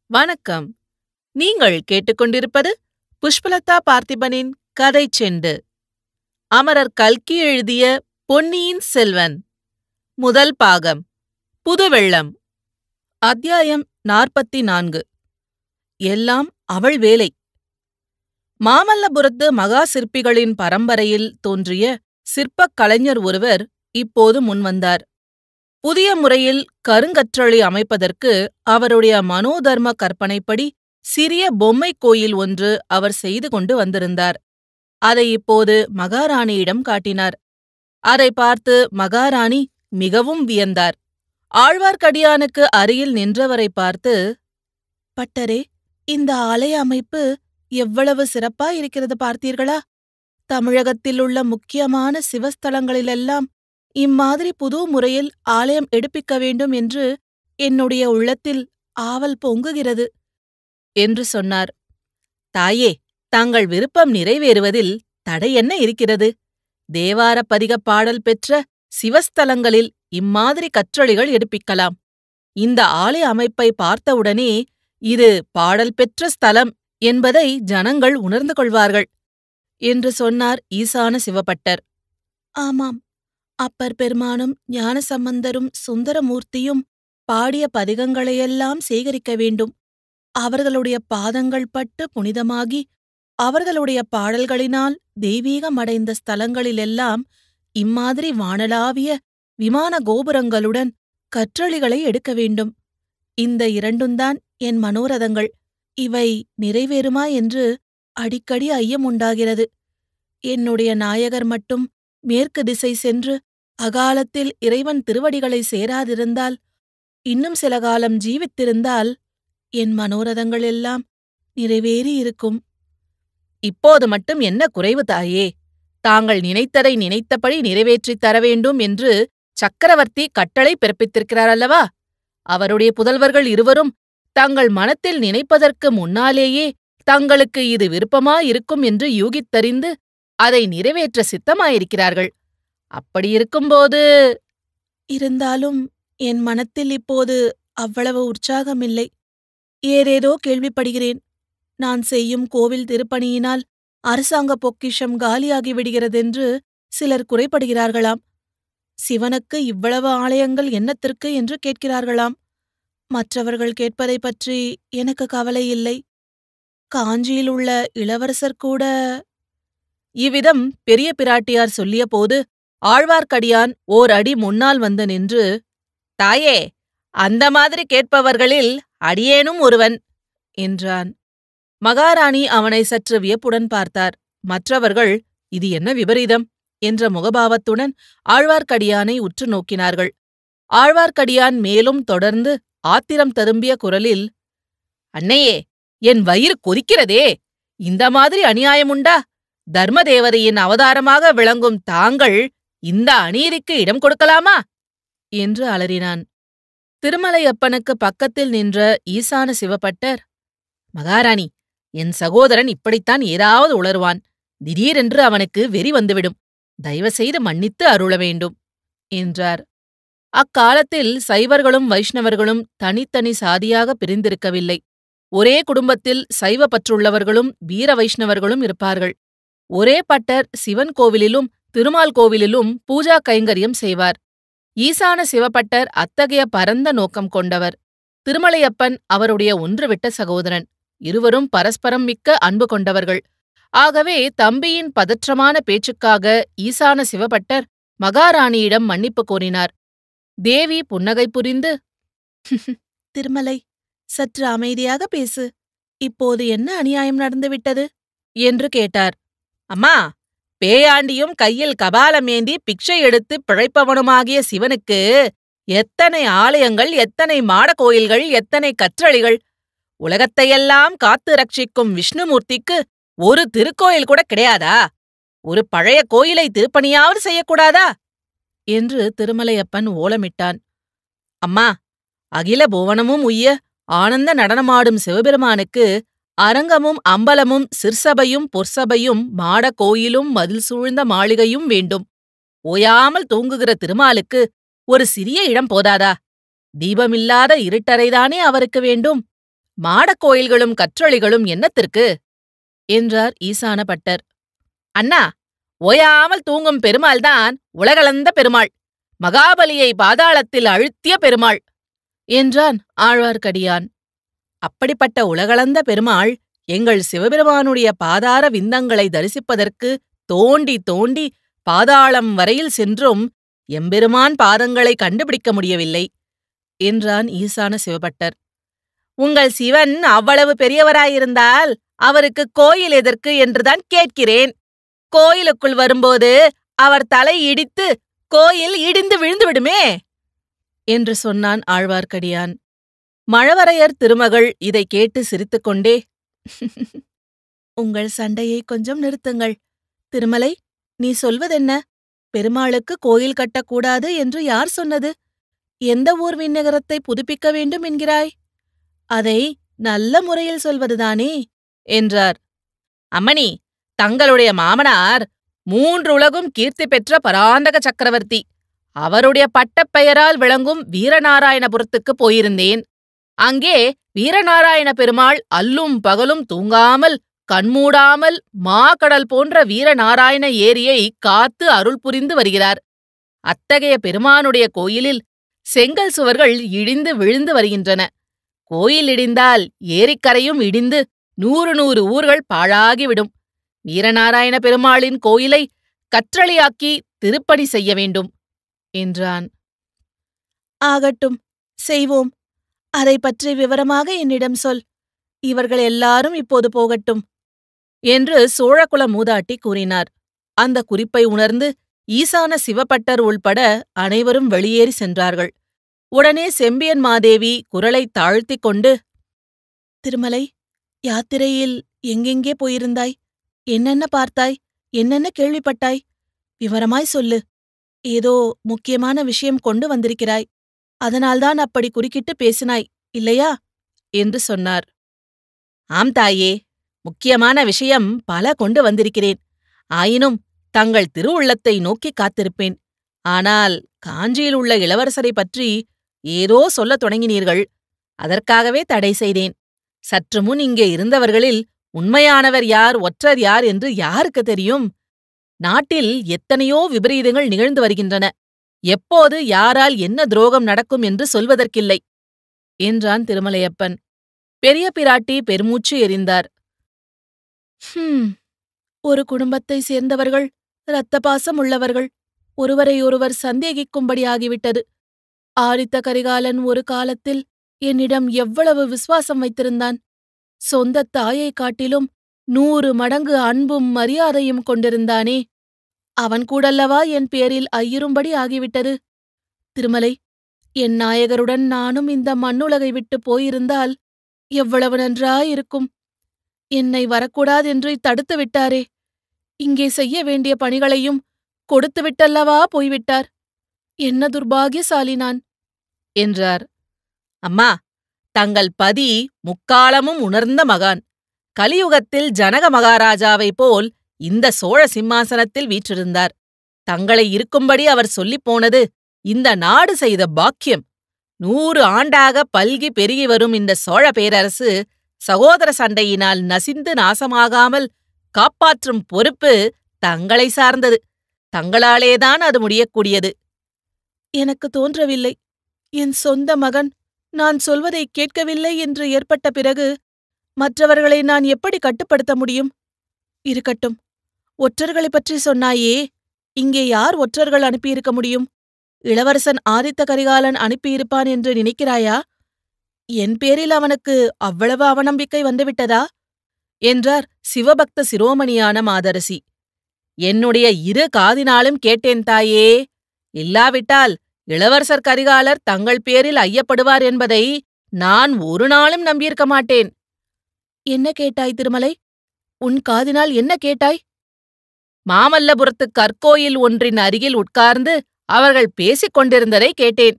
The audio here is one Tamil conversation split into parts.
வணக்கம் நீங்கள் கேட்டுக்கொண்டிருப்பது புஷ்பலதா பார்த்திபனின் கதை செண்டு அமரர் கல்கி எழுதிய பொன்னியின் செல்வன் முதல் பாகம் புதுவெள்ளம் அத்தியாயம் நாற்பத்தி நான்கு எல்லாம் அவள் வேலை மாமல்லபுரத்து மகா சிற்பிகளின் பரம்பரையில் தோன்றிய சிற்பக் கலைஞர் ஒருவர் இப்போது முன்வந்தார் புதிய முறையில் கருங்கற்றளி அமைப்பதற்கு அவருடைய மனோதர்ம கற்பனைப்படி சிறிய பொம்மை கோயில் ஒன்று அவர் செய்து கொண்டு வந்திருந்தார் அதை இப்போது மகாராணியிடம் காட்டினார் அதை பார்த்து மகாராணி மிகவும் வியந்தார் ஆழ்வார்க்கடியானுக்கு அருகில் நின்றவரை பார்த்து பட்டரே இந்த ஆலய அமைப்பு எவ்வளவு சிறப்பா இருக்கிறது பார்த்தீர்களா தமிழகத்தில் உள்ள முக்கியமான சிவஸ்தலங்களிலெல்லாம் இம்மாதிரி புது முறையில் ஆலயம் எடுப்பிக்க வேண்டும் என்று என்னுடைய உள்ளத்தில் ஆவல் பொங்குகிறது என்று சொன்னார் தாயே தாங்கள் விருப்பம் நிறைவேறுவதில் தடை என்ன இருக்கிறது தேவார பதிகப் பாடல் பெற்ற சிவஸ்தலங்களில் இம்மாதிரி கற்றளிகள் எடுப்பிக்கலாம் இந்த ஆலய அமைப்பை பார்த்தவுடனே இது பாடல் பெற்ற ஸ்தலம் என்பதை ஜனங்கள் உணர்ந்து கொள்வார்கள் என்று சொன்னார் ஈசான சிவபட்டர் ஆமாம் அப்பர் பெருமானும் ஞானசம்பந்தரும் சுந்தரமூர்த்தியும் பாடிய பதிகங்களையெல்லாம் சேகரிக்க வேண்டும் அவர்களுடைய பாதங்கள் பட்டு புனிதமாகி அவர்களுடைய பாடல்களினால் தெய்வீகமடைந்த ஸ்தலங்களிலெல்லாம் இம்மாதிரி வானளாவிய விமான கோபுரங்களுடன் கற்றளிகளை எடுக்க வேண்டும் இந்த இரண்டுந்தான் என் மனோரதங்கள் இவை நிறைவேறுமா என்று அடிக்கடி ஐயம் உண்டாகிறது என்னுடைய நாயகர் மட்டும் மேற்கு திசை சென்று அகாலத்தில் இறைவன் திருவடிகளை சேராதிருந்தால் இன்னும் சில காலம் ஜீவித்திருந்தால் என் மனோரதங்கள் எல்லாம் நிறைவேறி இருக்கும் இப்போது மட்டும் என்ன குறைவு தாயே தாங்கள் நினைத்ததை நினைத்தபடி நிறைவேற்றித் தர வேண்டும் என்று சக்கரவர்த்தி கட்டளை பிறப்பித்திருக்கிறார் அல்லவா அவருடைய புதல்வர்கள் இருவரும் தங்கள் மனத்தில் நினைப்பதற்கு முன்னாலேயே தங்களுக்கு இது விருப்பமாயிருக்கும் என்று யூகித்தறிந்து அதை நிறைவேற்ற சித்தமாயிருக்கிறார்கள் அப்படியிருக்கும்போது இருந்தாலும் என் மனத்தில் இப்போது அவ்வளவு உற்சாகமில்லை ஏதேதோ கேள்விப்படுகிறேன் நான் செய்யும் கோவில் திருப்பணியினால் அரசாங்க பொக்கிஷம் காலியாகி விடுகிறதென்று சிலர் குறைபடுகிறார்களாம் சிவனுக்கு இவ்வளவு ஆலயங்கள் என்னத்திற்கு என்று கேட்கிறார்களாம் மற்றவர்கள் கேட்பதை பற்றி எனக்கு கவலை இல்லை காஞ்சியில் உள்ள இளவரசர் கூட இவ்விதம் பெரிய பிராட்டியார் சொல்லியபோது ஆழ்வார்க்கடியான் ஓர் அடி முன்னால் வந்து நின்று தாயே அந்த மாதிரி கேட்பவர்களில் அடியேனும் ஒருவன் என்றான் மகாராணி அவனை சற்று வியப்புடன் பார்த்தார் மற்றவர்கள் இது என்ன விபரீதம் என்ற முகபாவத்துடன் ஆழ்வார்க்கடியானை உற்று நோக்கினார்கள் ஆழ்வார்க்கடியான் மேலும் தொடர்ந்து ஆத்திரம் தரும்பிய குரலில் அன்னையே என் வயிறு கொதிக்கிறதே இந்த மாதிரி அநியாயமுண்டா தர்மதேவதையின் அவதாரமாக விளங்கும் தாங்கள் இந்த அநீதிக்கு இடம் கொடுக்கலாமா என்று அலறினான் திருமலையப்பனுக்கு பக்கத்தில் நின்ற ஈசான சிவபட்டர் மகாராணி என் சகோதரன் இப்படித்தான் ஏதாவது உளருவான் திடீரென்று அவனுக்கு வெறி வந்துவிடும் தயவுசெய்து மன்னித்து அருள வேண்டும் என்றார் அக்காலத்தில் சைவர்களும் வைஷ்ணவர்களும் தனித்தனி சாதியாக பிரிந்திருக்கவில்லை ஒரே குடும்பத்தில் சைவ பற்றுள்ளவர்களும் வீர வைஷ்ணவர்களும் இருப்பார்கள் ஒரே பட்டர் சிவன் கோவிலிலும் திருமால் கோவிலிலும் பூஜா கைங்கரியம் செய்வார் ஈசான சிவபட்டர் அத்தகைய பரந்த நோக்கம் கொண்டவர் திருமலையப்பன் அவருடைய ஒன்றுவிட்ட சகோதரன் இருவரும் பரஸ்பரம் மிக்க அன்பு கொண்டவர்கள் ஆகவே தம்பியின் பதற்றமான பேச்சுக்காக ஈசான சிவபட்டர் மகாராணியிடம் மன்னிப்பு கோரினார் தேவி புன்னகை புரிந்து திருமலை சற்று அமைதியாக பேசு இப்போது என்ன அநியாயம் நடந்துவிட்டது என்று கேட்டார் அம்மா பேயாண்டியும் கையில் கபாலமேந்தி பிக்ஷை எடுத்து பிழைப்பவனுமாகிய சிவனுக்கு எத்தனை ஆலயங்கள் எத்தனை மாட கோயில்கள் எத்தனை கற்றளிகள் உலகத்தையெல்லாம் காத்து ரட்சிக்கும் விஷ்ணுமூர்த்திக்கு ஒரு திருக்கோயில் கூட கிடையாதா ஒரு பழைய கோயிலை திருப்பணியாவது செய்யக்கூடாதா என்று திருமலையப்பன் ஓலமிட்டான் அம்மா அகில புவனமும் உய்ய ஆனந்த நடனமாடும் சிவபெருமானுக்கு அரங்கமும் அம்பலமும் சிற்சபையும் பொற்சபையும் மாட கோயிலும் மதில் சூழ்ந்த மாளிகையும் வேண்டும் ஓயாமல் தூங்குகிற திருமாலுக்கு ஒரு சிறிய இடம் போதாதா தீபமில்லாத இருட்டறைதானே அவருக்கு வேண்டும் மாடக் கோயில்களும் கற்றளிகளும் என்னத்திற்கு என்றார் ஈசான பட்டர் அண்ணா ஓயாமல் தூங்கும் பெருமாள்தான் உலகளந்த பெருமாள் மகாபலியை பாதாளத்தில் அழுத்திய பெருமாள் என்றான் ஆழ்வார்க்கடியான் அப்படிப்பட்ட உலகளந்த பெருமாள் எங்கள் சிவபெருமானுடைய பாதார விந்தங்களை தரிசிப்பதற்கு தோண்டி தோண்டி பாதாளம் வரையில் சென்றும் எம்பெருமான் பாதங்களை கண்டுபிடிக்க முடியவில்லை என்றான் ஈசான சிவபட்டர் உங்கள் சிவன் அவ்வளவு பெரியவராயிருந்தால் அவருக்கு கோயில் எதற்கு என்றுதான் கேட்கிறேன் கோயிலுக்குள் வரும்போது அவர் தலை இடித்து கோயில் இடிந்து விழுந்துவிடுமே என்று சொன்னான் ஆழ்வார்க்கடியான் மழவரையர் திருமகள் இதை கேட்டு சிரித்துக்கொண்டே உங்கள் சண்டையை கொஞ்சம் நிறுத்துங்கள் திருமலை நீ சொல்வதென்ன பெருமாளுக்கு கோயில் கட்டக்கூடாது என்று யார் சொன்னது எந்த ஊர் விண்ணகரத்தை புதுப்பிக்க வேண்டும் என்கிறாய் அதை நல்ல முறையில் சொல்வதுதானே என்றார் அம்மணி தங்களுடைய மாமனார் மூன்று உலகும் கீர்த்தி பெற்ற பராந்தக சக்கரவர்த்தி அவருடைய பட்டப்பெயரால் விளங்கும் வீரநாராயணபுரத்துக்கு போயிருந்தேன் அங்கே வீரநாராயண பெருமாள் அல்லும் பகலும் தூங்காமல் கண்மூடாமல் மாகடல் போன்ற வீரநாராயண ஏரியை காத்து அருள் புரிந்து வருகிறார் அத்தகைய பெருமானுடைய கோயிலில் செங்கல் சுவர்கள் இடிந்து விழுந்து வருகின்றன கோயில் இடிந்தால் ஏரிக்கரையும் இடிந்து நூறு நூறு ஊர்கள் பாழாகிவிடும் வீரநாராயண பெருமாளின் கோயிலை கற்றளியாக்கி திருப்பணி செய்ய வேண்டும் என்றான் ஆகட்டும் செய்வோம் அதை பற்றி விவரமாக என்னிடம் சொல் இவர்கள் எல்லாரும் இப்போது போகட்டும் என்று சோழகுல மூதாட்டி கூறினார் அந்த குறிப்பை உணர்ந்து ஈசான சிவபட்டர் உள்பட அனைவரும் வெளியேறி சென்றார்கள் உடனே செம்பியன் மாதேவி குரலை தாழ்த்திக் கொண்டு திருமலை யாத்திரையில் எங்கெங்கே போயிருந்தாய் என்னென்ன பார்த்தாய் என்னென்ன கேள்விப்பட்டாய் விவரமாய் சொல்லு ஏதோ முக்கியமான விஷயம் கொண்டு வந்திருக்கிறாய் அதனால்தான் அப்படி குறுக்கிட்டு பேசினாய் இல்லையா என்று சொன்னார் ஆம் தாயே முக்கியமான விஷயம் பல கொண்டு வந்திருக்கிறேன் ஆயினும் தங்கள் திருவுள்ளத்தை நோக்கிக் காத்திருப்பேன் ஆனால் காஞ்சியில் உள்ள இளவரசரை பற்றி ஏதோ சொல்லத் தொடங்கினீர்கள் அதற்காகவே தடை செய்தேன் சற்று முன் இங்கே இருந்தவர்களில் உண்மையானவர் யார் ஒற்றர் யார் என்று யாருக்கு தெரியும் நாட்டில் எத்தனையோ விபரீதங்கள் நிகழ்ந்து வருகின்றன எப்போது யாரால் என்ன துரோகம் நடக்கும் என்று சொல்வதற்கில்லை என்றான் திருமலையப்பன் பெரிய பிராட்டி பெருமூச்சு எறிந்தார் ஹம் ஒரு குடும்பத்தை சேர்ந்தவர்கள் இரத்த பாசம் உள்ளவர்கள் ஒருவரையொருவர் சந்தேகிக்கும்படியாகிவிட்டது ஆரித்த கரிகாலன் ஒரு காலத்தில் என்னிடம் எவ்வளவு விசுவாசம் வைத்திருந்தான் சொந்த தாயைக் காட்டிலும் நூறு மடங்கு அன்பும் மரியாதையும் கொண்டிருந்தானே அவன் கூடல்லவா என் பேரில் ஐயுறும்படி ஆகிவிட்டது திருமலை என் நாயகருடன் நானும் இந்த மண்ணுலகை விட்டு போயிருந்தால் எவ்வளவு நன்றாயிருக்கும் என்னை வரக்கூடாதென்று தடுத்து விட்டாரே இங்கே செய்ய வேண்டிய பணிகளையும் கொடுத்து விட்டல்லவா போய்விட்டார் என்ன துர்பாகியசாலி நான் என்றார் அம்மா தங்கள் பதி முக்காலமும் உணர்ந்த மகான் கலியுகத்தில் ஜனக மகாராஜாவைப் போல் இந்த சோழ சிம்மாசனத்தில் வீற்றிருந்தார் தங்களை இருக்கும்படி அவர் சொல்லிப் போனது இந்த நாடு செய்த பாக்கியம் நூறு ஆண்டாக பல்கி பெருகி வரும் இந்த சோழ பேரரசு சகோதர சண்டையினால் நசிந்து நாசமாகாமல் காப்பாற்றும் பொறுப்பு தங்களை சார்ந்தது தங்களாலேதான் அது முடியக்கூடியது எனக்கு தோன்றவில்லை என் சொந்த மகன் நான் சொல்வதை கேட்கவில்லை என்று ஏற்பட்ட பிறகு மற்றவர்களை நான் எப்படி கட்டுப்படுத்த முடியும் இருக்கட்டும் ஒற்றர்களைப் பற்றி சொன்னாயே இங்கே யார் ஒற்றர்கள் அனுப்பியிருக்க முடியும் இளவரசன் ஆதித்த கரிகாலன் அனுப்பியிருப்பான் என்று நினைக்கிறாயா என் பேரில் அவனுக்கு அவ்வளவு அவநம்பிக்கை வந்துவிட்டதா என்றார் சிவபக்த சிரோமணியான மாதரசி என்னுடைய இரு காதினாலும் கேட்டேன் தாயே இல்லாவிட்டால் இளவரசர் கரிகாலர் தங்கள் பேரில் ஐயப்படுவார் என்பதை நான் ஒரு நாளும் நம்பியிருக்க மாட்டேன் என்ன கேட்டாய் திருமலை உன் காதினால் என்ன கேட்டாய் மாமல்லபுரத்து கற்கோயில் ஒன்றின் அருகில் உட்கார்ந்து அவர்கள் பேசிக் கொண்டிருந்ததை கேட்டேன்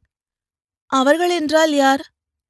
அவர்கள் என்றால் யார்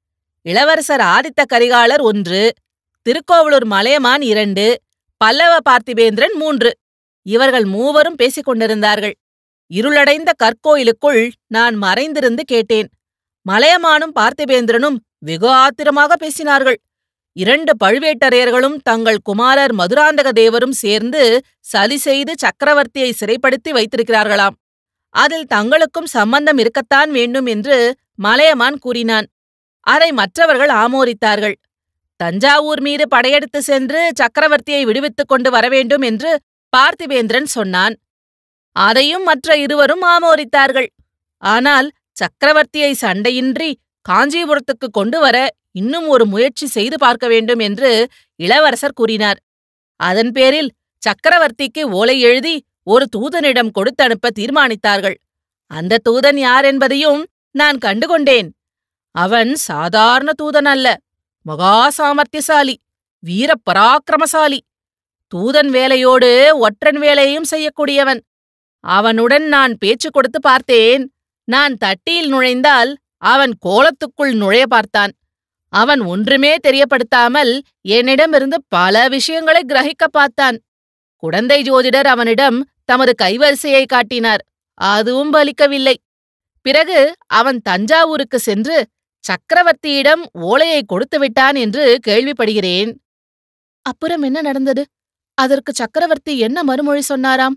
இளவரசர் ஆதித்த கரிகாலர் ஒன்று திருக்கோவலூர் மலையமான் இரண்டு பல்லவ பார்த்திபேந்திரன் மூன்று இவர்கள் மூவரும் பேசிக் கொண்டிருந்தார்கள் இருளடைந்த கற்கோயிலுக்குள் நான் மறைந்திருந்து கேட்டேன் மலையமானும் பார்த்திபேந்திரனும் வெகு ஆத்திரமாக பேசினார்கள் இரண்டு பழுவேட்டரையர்களும் தங்கள் குமாரர் மதுராந்தக தேவரும் சேர்ந்து சதி செய்து சக்கரவர்த்தியை சிறைப்படுத்தி வைத்திருக்கிறார்களாம் அதில் தங்களுக்கும் சம்பந்தம் இருக்கத்தான் வேண்டும் என்று மலையமான் கூறினான் அதை மற்றவர்கள் ஆமோதித்தார்கள் தஞ்சாவூர் மீது படையெடுத்து சென்று சக்கரவர்த்தியை விடுவித்துக் கொண்டு வரவேண்டும் என்று பார்த்திபேந்திரன் சொன்னான் அதையும் மற்ற இருவரும் ஆமோதித்தார்கள் ஆனால் சக்கரவர்த்தியை சண்டையின்றி காஞ்சிபுரத்துக்கு கொண்டு வர இன்னும் ஒரு முயற்சி செய்து பார்க்க வேண்டும் என்று இளவரசர் கூறினார் அதன் பேரில் சக்கரவர்த்திக்கு ஓலை எழுதி ஒரு தூதனிடம் கொடுத்தனுப்ப தீர்மானித்தார்கள் அந்த தூதன் யார் என்பதையும் நான் கண்டுகொண்டேன் அவன் சாதாரண தூதன் அல்ல மகா சாமர்த்தியசாலி வீர பராக்கிரமசாலி தூதன் வேலையோடு ஒற்றன் வேலையும் செய்யக்கூடியவன் அவனுடன் நான் பேச்சு கொடுத்து பார்த்தேன் நான் தட்டியில் நுழைந்தால் அவன் கோலத்துக்குள் நுழைய பார்த்தான் அவன் ஒன்றுமே தெரியப்படுத்தாமல் என்னிடமிருந்து பல விஷயங்களை கிரகிக்க பார்த்தான் குடந்தை ஜோதிடர் அவனிடம் தமது கைவரிசையை காட்டினார் அதுவும் பலிக்கவில்லை பிறகு அவன் தஞ்சாவூருக்கு சென்று சக்கரவர்த்தியிடம் ஓலையை கொடுத்து விட்டான் என்று கேள்விப்படுகிறேன் அப்புறம் என்ன நடந்தது அதற்கு சக்கரவர்த்தி என்ன மறுமொழி சொன்னாராம்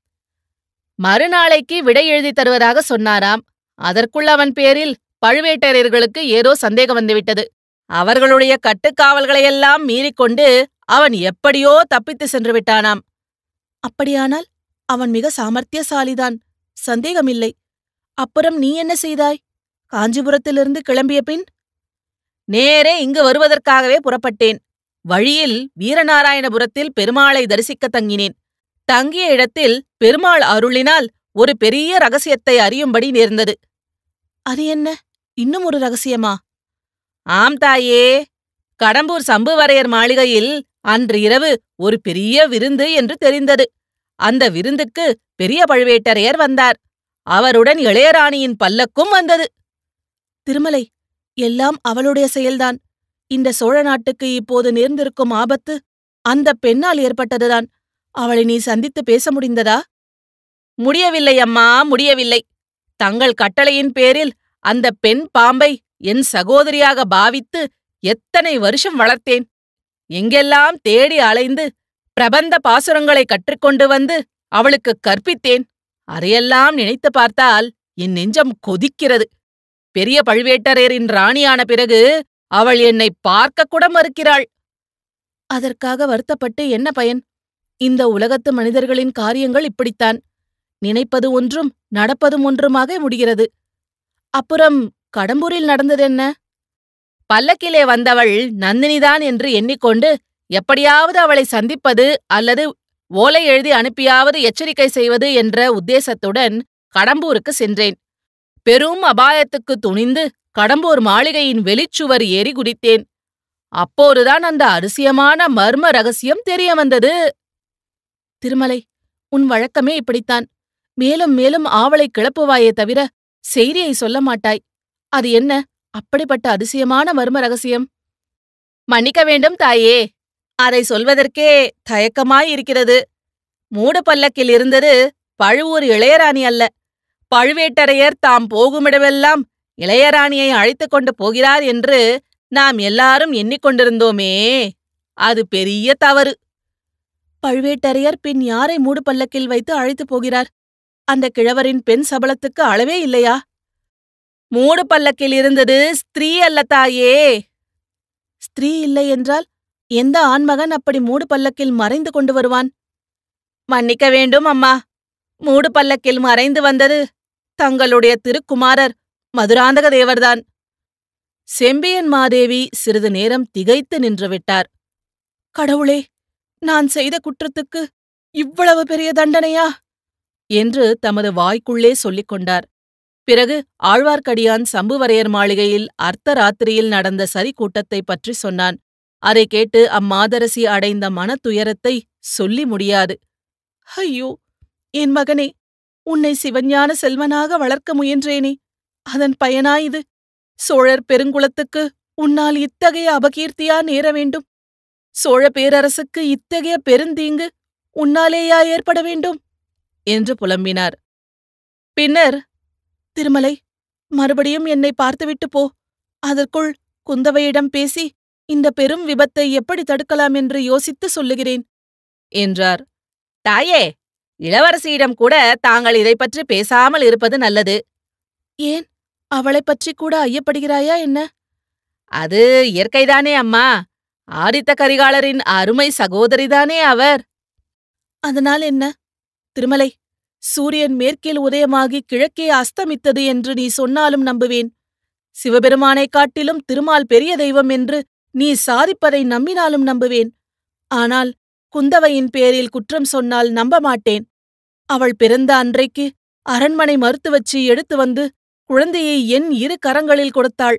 மறுநாளைக்கு விடை எழுதி தருவதாக சொன்னாராம் அதற்குள் அவன் பேரில் பழுவேட்டரையர்களுக்கு ஏதோ சந்தேகம் வந்துவிட்டது அவர்களுடைய கட்டுக்காவல்களையெல்லாம் மீறிக்கொண்டு அவன் எப்படியோ தப்பித்து சென்று விட்டானாம் அப்படியானால் அவன் மிக சாமர்த்தியசாலிதான் சந்தேகமில்லை அப்புறம் நீ என்ன செய்தாய் காஞ்சிபுரத்திலிருந்து கிளம்பிய பின் நேரே இங்கு வருவதற்காகவே புறப்பட்டேன் வழியில் வீரநாராயணபுரத்தில் பெருமாளை தரிசிக்க தங்கினேன் தங்கிய இடத்தில் பெருமாள் அருளினால் ஒரு பெரிய ரகசியத்தை அறியும்படி நேர்ந்தது அது என்ன இன்னும் ஒரு ரகசியமா ஆம் தாயே கடம்பூர் சம்புவரையர் மாளிகையில் அன்று இரவு ஒரு பெரிய விருந்து என்று தெரிந்தது அந்த விருந்துக்கு பெரிய பழுவேட்டரையர் வந்தார் அவருடன் இளையராணியின் பல்லக்கும் வந்தது திருமலை எல்லாம் அவளுடைய செயல்தான் இந்த சோழ நாட்டுக்கு இப்போது நேர்ந்திருக்கும் ஆபத்து அந்த பெண்ணால் ஏற்பட்டதுதான் அவளை நீ சந்தித்து பேச முடிந்ததா முடியவில்லை அம்மா முடியவில்லை தங்கள் கட்டளையின் பேரில் அந்த பெண் பாம்பை என் சகோதரியாக பாவித்து எத்தனை வருஷம் வளர்த்தேன் எங்கெல்லாம் தேடி அலைந்து பிரபந்த பாசுரங்களை கற்றுக்கொண்டு வந்து அவளுக்கு கற்பித்தேன் அதையெல்லாம் நினைத்து பார்த்தால் என் நெஞ்சம் கொதிக்கிறது பெரிய பழுவேட்டரையரின் ராணியான பிறகு அவள் என்னை பார்க்க கூட மறுக்கிறாள் அதற்காக வருத்தப்பட்டு என்ன பயன் இந்த உலகத்து மனிதர்களின் காரியங்கள் இப்படித்தான் நினைப்பது ஒன்றும் நடப்பதும் ஒன்றுமாக முடிகிறது அப்புறம் கடம்பூரில் நடந்ததென்ன பல்லக்கிலே வந்தவள் நந்தினிதான் என்று எண்ணிக்கொண்டு எப்படியாவது அவளை சந்திப்பது அல்லது ஓலை எழுதி அனுப்பியாவது எச்சரிக்கை செய்வது என்ற உத்தேசத்துடன் கடம்பூருக்கு சென்றேன் பெரும் அபாயத்துக்கு துணிந்து கடம்பூர் மாளிகையின் வெளிச்சுவர் ஏறி குதித்தேன் அப்போதுதான் அந்த அரிசியமான மர்ம ரகசியம் தெரிய வந்தது திருமலை உன் வழக்கமே இப்படித்தான் மேலும் மேலும் ஆவலை கிளப்புவாயே தவிர செய்தியை சொல்ல மாட்டாய் அது என்ன அப்படிப்பட்ட அதிசயமான மர்ம ரகசியம் மன்னிக்க வேண்டும் தாயே அதை சொல்வதற்கே தயக்கமாயிருக்கிறது மூடு பல்லக்கில் இருந்தது பழுவூர் இளையராணி அல்ல பழுவேட்டரையர் தாம் போகுமிடமெல்லாம் இளையராணியை அழைத்துக் கொண்டு போகிறார் என்று நாம் எல்லாரும் எண்ணிக்கொண்டிருந்தோமே அது பெரிய தவறு பழுவேட்டரையர் பின் யாரை மூடு பல்லக்கில் வைத்து அழைத்துப் போகிறார் அந்த கிழவரின் பெண் சபலத்துக்கு அளவே இல்லையா மூடு பல்லக்கில் இருந்தது ஸ்திரீ அல்ல தாயே ஸ்திரீ இல்லை என்றால் எந்த ஆண்மகன் அப்படி மூடு பல்லக்கில் மறைந்து கொண்டு வருவான் மன்னிக்க வேண்டும் அம்மா மூடு பல்லக்கில் மறைந்து வந்தது தங்களுடைய திருக்குமாரர் மதுராந்தக தேவர்தான் செம்பியன் மாதேவி சிறிது நேரம் திகைத்து நின்று விட்டார் கடவுளே நான் செய்த குற்றத்துக்கு இவ்வளவு பெரிய தண்டனையா என்று தமது வாய்க்குள்ளே சொல்லிக் கொண்டார் பிறகு ஆழ்வார்க்கடியான் சம்புவரையர் மாளிகையில் அர்த்தராத்திரியில் நடந்த சரி கூட்டத்தைப் பற்றி சொன்னான் அதை கேட்டு அம்மாதரசி அடைந்த மனத்துயரத்தை சொல்லி முடியாது ஐயோ என் மகனே உன்னை சிவஞான செல்வனாக வளர்க்க முயன்றேனே அதன் பயனா இது சோழர் பெருங்குலத்துக்கு உன்னால் இத்தகைய அபகீர்த்தியா நேர வேண்டும் சோழ பேரரசுக்கு இத்தகைய பெருந்தீங்கு உன்னாலேயா ஏற்பட வேண்டும் என்று புலம்பினார் பின்னர் திருமலை மறுபடியும் என்னை பார்த்துவிட்டு போ அதற்குள் குந்தவையிடம் பேசி இந்த பெரும் விபத்தை எப்படி தடுக்கலாம் என்று யோசித்து சொல்லுகிறேன் என்றார் தாயே இளவரசியிடம் கூட தாங்கள் இதை பற்றி பேசாமல் இருப்பது நல்லது ஏன் அவளைப் பற்றி கூட ஐயப்படுகிறாயா என்ன அது இயற்கைதானே அம்மா ஆதித்த கரிகாலரின் அருமை சகோதரிதானே அவர் அதனால் என்ன திருமலை சூரியன் மேற்கில் உதயமாகி கிழக்கே அஸ்தமித்தது என்று நீ சொன்னாலும் நம்புவேன் சிவபெருமானைக் காட்டிலும் திருமால் பெரிய தெய்வம் என்று நீ சாதிப்பதை நம்பினாலும் நம்புவேன் ஆனால் குந்தவையின் பேரில் குற்றம் சொன்னால் நம்ப மாட்டேன் அவள் பிறந்த அன்றைக்கு அரண்மனை மருத்துவச்சி எடுத்து வந்து குழந்தையை என் இரு கரங்களில் கொடுத்தாள்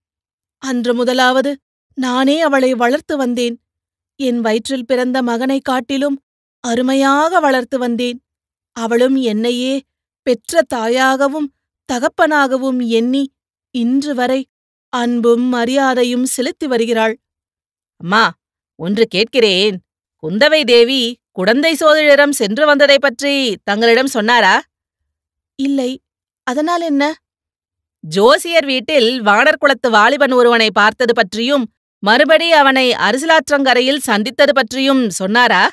அன்று முதலாவது நானே அவளை வளர்த்து வந்தேன் என் வயிற்றில் பிறந்த மகனைக் காட்டிலும் அருமையாக வளர்த்து வந்தேன் அவளும் என்னையே பெற்ற தாயாகவும் தகப்பனாகவும் எண்ணி இன்று வரை அன்பும் மரியாதையும் செலுத்தி வருகிறாள் அம்மா ஒன்று கேட்கிறேன் குந்தவை தேவி குடந்தை சோதரிடம் சென்று வந்ததைப் பற்றி தங்களிடம் சொன்னாரா இல்லை அதனால் என்ன ஜோசியர் வீட்டில் வானர் குலத்து வாலிபன் ஒருவனை பார்த்தது பற்றியும் மறுபடி அவனை அரசிலாற்றங்கரையில் சந்தித்தது பற்றியும் சொன்னாரா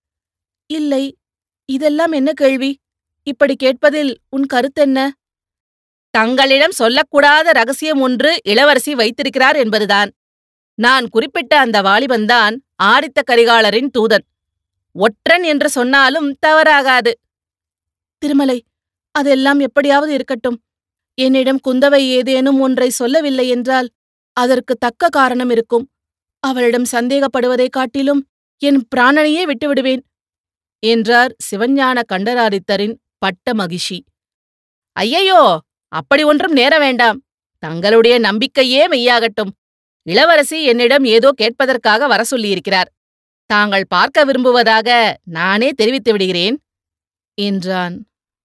இல்லை இதெல்லாம் என்ன கேள்வி இப்படி கேட்பதில் உன் கருத்தென்ன தங்களிடம் சொல்லக்கூடாத ரகசியம் ஒன்று இளவரசி வைத்திருக்கிறார் என்பதுதான் நான் குறிப்பிட்ட அந்த வாலிபன்தான் ஆதித்த கரிகாலரின் தூதன் ஒற்றன் என்று சொன்னாலும் தவறாகாது திருமலை அதெல்லாம் எப்படியாவது இருக்கட்டும் என்னிடம் குந்தவை ஏதேனும் ஒன்றை சொல்லவில்லை என்றால் அதற்கு தக்க காரணம் இருக்கும் அவளிடம் சந்தேகப்படுவதைக் காட்டிலும் என் பிராணனையே விட்டுவிடுவேன் என்றார் சிவஞான கண்டராதித்தரின் பட்ட மகிஷி ஐயையோ அப்படி ஒன்றும் நேர வேண்டாம் தங்களுடைய நம்பிக்கையே மெய்யாகட்டும் இளவரசி என்னிடம் ஏதோ கேட்பதற்காக வர சொல்லியிருக்கிறார் தாங்கள் பார்க்க விரும்புவதாக நானே தெரிவித்து விடுகிறேன் என்றான்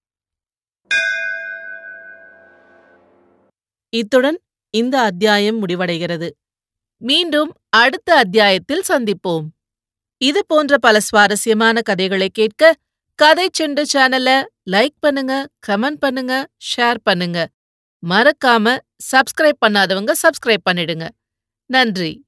இத்துடன் இந்த அத்தியாயம் முடிவடைகிறது மீண்டும் அடுத்த அத்தியாயத்தில் சந்திப்போம் இது போன்ற பல சுவாரஸ்யமான கதைகளை கேட்க கதை செண்டு சேனலை லைக் பண்ணுங்க கமெண்ட் பண்ணுங்க ஷேர் பண்ணுங்க மறக்காம சப்ஸ்கிரைப் பண்ணாதவங்க சப்ஸ்கிரைப் பண்ணிடுங்க நன்றி